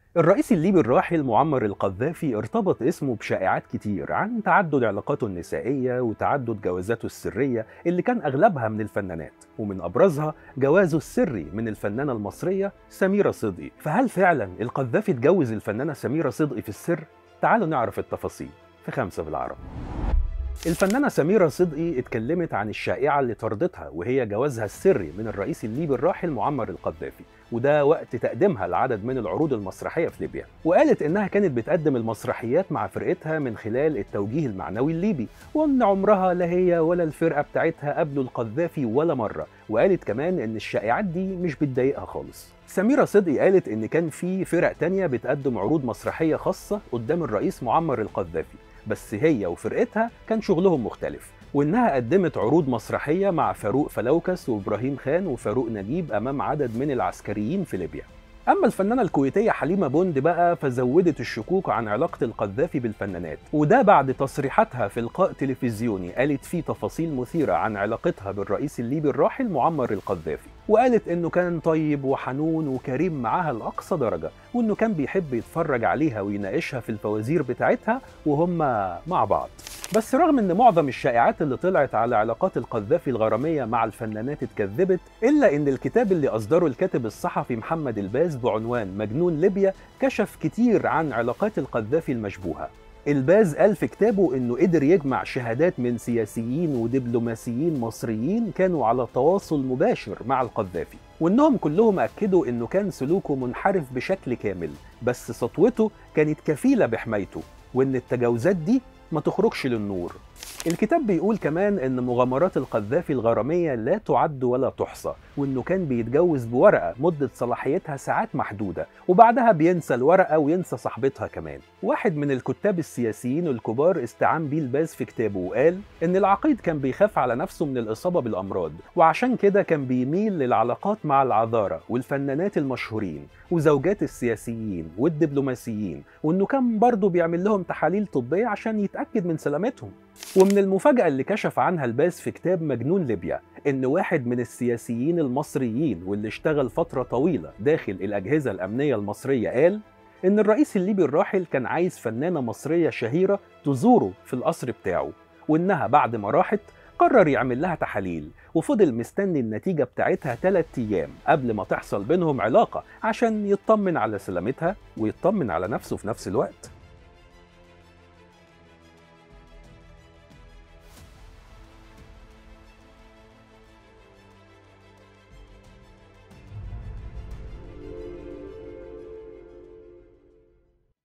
الرئيس الليبي الراحل معمر القذافي ارتبط اسمه بشائعات كتير عن تعدد علاقاته النسائية وتعدد جوازاته السرية اللي كان أغلبها من الفنانات ومن أبرزها جوازه السري من الفنانة المصرية سميرة صدقي فهل فعلا القذافي اتجوز الفنانة سميرة صدقي في السر؟ تعالوا نعرف التفاصيل في خمسة بالعربي الفنانة سميرة صدقي اتكلمت عن الشائعة اللي طردتها وهي جوازها السري من الرئيس الليبي الراحل معمر القذافي وده وقت تقديمها لعدد من العروض المسرحية في ليبيا وقالت إنها كانت بتقدم المسرحيات مع فرقتها من خلال التوجيه المعنوي الليبي وإن عمرها لا هي ولا الفرقة بتاعتها قابلوا القذافي ولا مرة وقالت كمان إن الشائعات دي مش بتضايقها خالص سميرة صدقي قالت إن كان في فرق تانية بتقدم عروض مسرحية خاصة قدام الرئيس معمر القذافي بس هي وفرقتها كان شغلهم مختلف وإنها قدمت عروض مسرحية مع فاروق فلوكس وإبراهيم خان وفاروق نجيب أمام عدد من العسكريين في ليبيا أما الفنانة الكويتية حليمة بوند بقى فزودت الشكوك عن علاقة القذافي بالفنانات وده بعد تصريحاتها في لقاء تلفزيوني قالت فيه تفاصيل مثيرة عن علاقتها بالرئيس الليبي الراحل معمر القذافي وقالت انه كان طيب وحنون وكريم معاها لاقصى درجه وانه كان بيحب يتفرج عليها ويناقشها في الفوازير بتاعتها وهم مع بعض بس رغم ان معظم الشائعات اللي طلعت على علاقات القذافي الغراميه مع الفنانات اتكذبت الا ان الكتاب اللي اصدره الكاتب الصحفي محمد الباز بعنوان مجنون ليبيا كشف كتير عن علاقات القذافي المشبوهه الباز قال في كتابه انه قدر يجمع شهادات من سياسيين ودبلوماسيين مصريين كانوا على تواصل مباشر مع القذافي وانهم كلهم اكدوا انه كان سلوكه منحرف بشكل كامل بس سطوته كانت كفيله بحمايته وان التجاوزات دي ما تخرجش للنور الكتاب بيقول كمان ان مغامرات القذافي الغراميه لا تعد ولا تحصى وانه كان بيتجوز بورقه مده صلاحيتها ساعات محدوده وبعدها بينسى الورقه وينسى صاحبتها كمان واحد من الكتاب السياسيين الكبار استعان بيه الباز في كتابه وقال ان العقيد كان بيخاف على نفسه من الاصابه بالامراض وعشان كده كان بيميل للعلاقات مع العذاره والفنانات المشهورين وزوجات السياسيين والدبلوماسيين وانه كان برضه بيعمل لهم تحاليل طبيه عشان يتاكد من سلامتهم ومن المفاجأة اللي كشف عنها الباز في كتاب مجنون ليبيا إن واحد من السياسيين المصريين واللي اشتغل فترة طويلة داخل الأجهزة الأمنية المصرية قال إن الرئيس الليبي الراحل كان عايز فنانة مصرية شهيرة تزوره في القصر بتاعه وإنها بعد ما راحت قرر يعمل لها تحاليل وفضل مستني النتيجة بتاعتها 3 أيام قبل ما تحصل بينهم علاقة عشان يطمن على سلامتها ويطمن على نفسه في نفس الوقت